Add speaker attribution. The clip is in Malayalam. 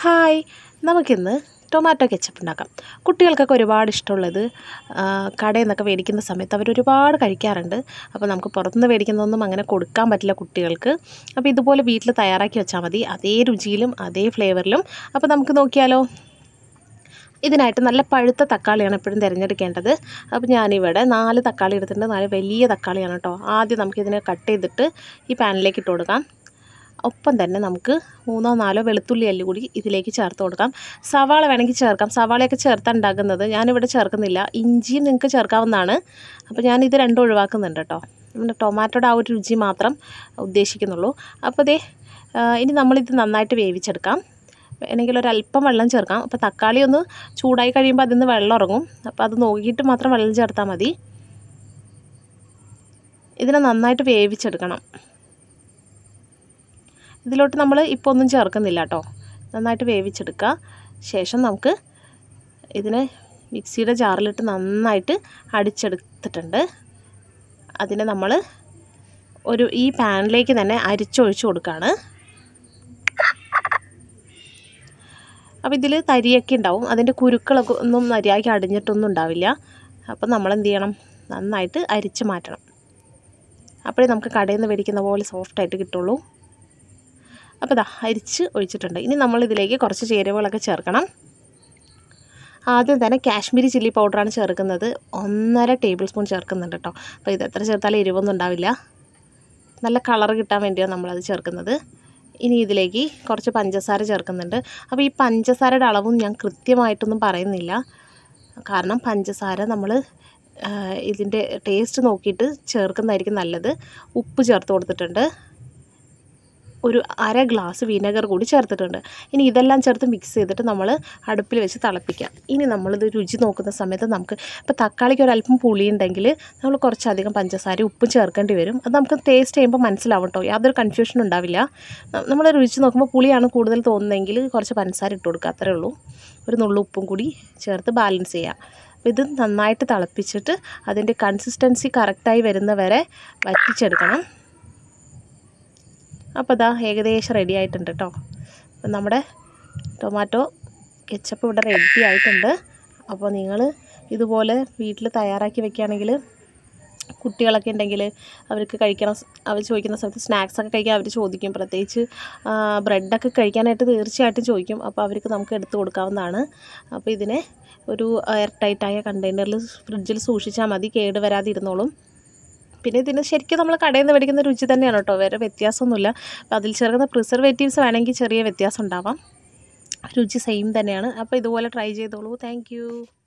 Speaker 1: ഹായ് നമുക്കിന്ന് ടൊമാറ്റോ കെച്ചപ്പ് ഉണ്ടാക്കാം കുട്ടികൾക്കൊക്കെ ഒരുപാട് ഇഷ്ടമുള്ളത് ആ, കടയിൽ നിന്നൊക്കെ മേടിക്കുന്ന സമയത്ത് അവർ ഒരുപാട് കഴിക്കാറുണ്ട് അപ്പോൾ നമുക്ക് പുറത്തുനിന്ന് മേടിക്കുന്നതൊന്നും അങ്ങനെ കൊടുക്കാൻ പറ്റില്ല കുട്ടികൾക്ക് അപ്പോൾ ഇതുപോലെ വീട്ടിൽ തയ്യാറാക്കി വെച്ചാൽ മതി അതേ രുചിയിലും അതേ ഫ്ലേവറിലും അപ്പോൾ നമുക്ക് നോക്കിയാലോ ഇതിനായിട്ട് നല്ല പഴുത്ത തക്കാളിയാണ് എപ്പോഴും തിരഞ്ഞെടുക്കേണ്ടത് അപ്പോൾ ഞാനിവിടെ നാല് തക്കാളി എടുത്തിട്ടുണ്ട് നാല് വലിയ തക്കാളിയാണ് കേട്ടോ ആദ്യം നമുക്കിതിനെ കട്ട് ചെയ്തിട്ട് ഈ പാനിലേക്ക് ഇട്ട് കൊടുക്കാം ഒപ്പം തന്നെ നമുക്ക് മൂന്നോ നാലോ വെളുത്തുള്ളി അല്ലി കൂടി ഇതിലേക്ക് ചേർത്ത് കൊടുക്കാം സവാള വേണമെങ്കിൽ ചേർക്കാം സവാളയൊക്കെ ചേർത്താണ് ഉണ്ടാക്കുന്നത് ഞാനിവിടെ ചേർക്കുന്നില്ല ഇഞ്ചിയും നിങ്ങൾക്ക് ചേർക്കാവുന്നതാണ് അപ്പോൾ ഞാൻ ഇത് രണ്ടും ഒഴിവാക്കുന്നുണ്ട് കേട്ടോ നമ്മുടെ ടൊമാറ്റോയുടെ ആ ഒരു രുചി മാത്രം ഉദ്ദേശിക്കുന്നുള്ളൂ അപ്പോൾ ദേ ആ, ഇനി നമ്മളിത് നന്നായിട്ട് വേവിച്ചെടുക്കാം വേണമെങ്കിൽ ഒരല്പം വെള്ളം ചേർക്കാം അപ്പോൾ തക്കാളി ഒന്ന് ചൂടായി കഴിയുമ്പോൾ അതിൽ നിന്ന് വെള്ളം ഇറങ്ങും അപ്പോൾ അത് നോക്കിയിട്ട് മാത്രം വെള്ളം ചേർത്താൽ മതി ഇതിനെ നന്നായിട്ട് വേവിച്ചെടുക്കണം ഇതിലോട്ട് നമ്മൾ ഇപ്പോൾ ഒന്നും ചേർക്കുന്നില്ല കേട്ടോ നന്നായിട്ട് വേവിച്ചെടുക്കുക ശേഷം നമുക്ക് ഇതിനെ മിക്സിയുടെ ജാറിലിട്ട് നന്നായിട്ട് അടിച്ചെടുത്തിട്ടുണ്ട് അതിനെ നമ്മൾ ഒരു ഈ പാനിലേക്ക് തന്നെ അരിച്ചൊഴിച്ച് കൊടുക്കുകയാണ് അപ്പോൾ ഇതിൽ തരിയൊക്കെ ഉണ്ടാവും അതിൻ്റെ കുരുക്കളൊക്കെ ഒന്നും മര്യാദയ്ക്ക് അടിഞ്ഞിട്ടൊന്നും ഉണ്ടാവില്ല അപ്പോൾ നമ്മൾ എന്ത് ചെയ്യണം നന്നായിട്ട് അരിച്ച് മാറ്റണം അപ്പോഴേ നമുക്ക് കടയിൽ നിന്ന് മേടിക്കുന്ന പോലെ സോഫ്റ്റായിട്ട് കിട്ടുള്ളൂ അപ്പോൾ ഇതാ അരിച്ച് ഒഴിച്ചിട്ടുണ്ട് ഇനി നമ്മൾ ഇതിലേക്ക് കുറച്ച് ചേരുവകളൊക്കെ ചേർക്കണം ആദ്യം തന്നെ കാശ്മീരി ചില്ലി പൗഡറാണ് ചേർക്കുന്നത് ഒന്നര ടേബിൾ സ്പൂൺ ചേർക്കുന്നുണ്ട് കേട്ടോ അപ്പോൾ ഇത് എത്ര ചേർത്താലും എരിവൊന്നും ഉണ്ടാവില്ല നല്ല കളർ കിട്ടാൻ വേണ്ടിയാണ് നമ്മളത് ചേർക്കുന്നത് ഇനി ഇതിലേക്ക് കുറച്ച് പഞ്ചസാര ചേർക്കുന്നുണ്ട് അപ്പോൾ ഈ പഞ്ചസാരയുടെ അളവും ഞാൻ കൃത്യമായിട്ടൊന്നും പറയുന്നില്ല കാരണം പഞ്ചസാര നമ്മൾ ഇതിൻ്റെ ടേസ്റ്റ് നോക്കിയിട്ട് ചേർക്കുന്നതായിരിക്കും നല്ലത് ഉപ്പ് ചേർത്ത് കൊടുത്തിട്ടുണ്ട് ഒരു അര ഗ്ലാസ് വിനെഗർ കൂടി ചേർത്തിട്ടുണ്ട് ഇനി ഇതെല്ലാം ചേർത്ത് മിക്സ് ചെയ്തിട്ട് നമ്മൾ അടുപ്പിൽ വെച്ച് തിളപ്പിക്കാം ഇനി നമ്മളിത് രുചി നോക്കുന്ന സമയത്ത് നമുക്ക് ഇപ്പോൾ തക്കാളിക്ക് ഒരല്പം പുളി ഉണ്ടെങ്കിൽ നമ്മൾ കുറച്ചധികം പഞ്ചസാര ഉപ്പും ചേർക്കേണ്ടി വരും അത് നമുക്ക് ടേസ്റ്റ് ചെയ്യുമ്പോൾ മനസ്സിലാവും കേട്ടോ യാതൊരു കൺഫ്യൂഷനും ഉണ്ടാവില്ല നമ്മൾ രുചി നോക്കുമ്പോൾ പുളിയാണ് കൂടുതൽ തോന്നുന്നതെങ്കിൽ കുറച്ച് പഞ്ചസാര ഇട്ട് കൊടുക്കുക അത്രേ ഉള്ളൂ ഒരു നുള്ളു ഉപ്പും കൂടി ചേർത്ത് ബാലൻസ് ചെയ്യുക അപ്പോൾ ഇത് നന്നായിട്ട് തിളപ്പിച്ചിട്ട് അതിൻ്റെ കൺസിസ്റ്റൻസി കറക്റ്റായി വരുന്നവരെ വറ്റിച്ചെടുക്കണം അപ്പോൾ ഇതാ ഏകദേശം റെഡി ആയിട്ടുണ്ട് കേട്ടോ അപ്പം നമ്മുടെ ടൊമാറ്റോ കെച്ചപ്പ് ഇവിടെ റെഡി ആയിട്ടുണ്ട് അപ്പോൾ നിങ്ങൾ ഇതുപോലെ വീട്ടിൽ തയ്യാറാക്കി വെക്കുകയാണെങ്കിൽ കുട്ടികളൊക്കെ ഉണ്ടെങ്കിൽ അവർക്ക് കഴിക്കണം അവർ ചോദിക്കുന്ന സമയത്ത് സ്നാക്സ് ഒക്കെ കഴിക്കാൻ അവർ ചോദിക്കും പ്രത്യേകിച്ച് ബ്രെഡൊക്കെ കഴിക്കാനായിട്ട് തീർച്ചയായിട്ടും ചോദിക്കും അപ്പോൾ അവർക്ക് നമുക്ക് എടുത്തു കൊടുക്കാവുന്നതാണ് അപ്പോൾ ഇതിനെ ഒരു എയർ ടൈറ്റായ കണ്ടെയ്നറിൽ ഫ്രിഡ്ജിൽ സൂക്ഷിച്ചാൽ മതി കേട് വരാതെ ഇരുന്നോളും പിന്നെ ഇതിന് ശരിക്കും നമ്മൾ കടയിൽ നിന്ന് മേടിക്കുന്ന രുചി തന്നെയാണ് കേട്ടോ വേറെ വ്യത്യാസമൊന്നുമില്ല അപ്പോൾ അതിൽ ചേർക്കുന്ന പ്രിസർവേറ്റീവ്സ് വേണമെങ്കിൽ ചെറിയ വ്യത്യാസം ഉണ്ടാവാം രുചി സെയിം തന്നെയാണ് അപ്പോൾ ഇതുപോലെ ട്രൈ ചെയ്തോളൂ താങ്ക്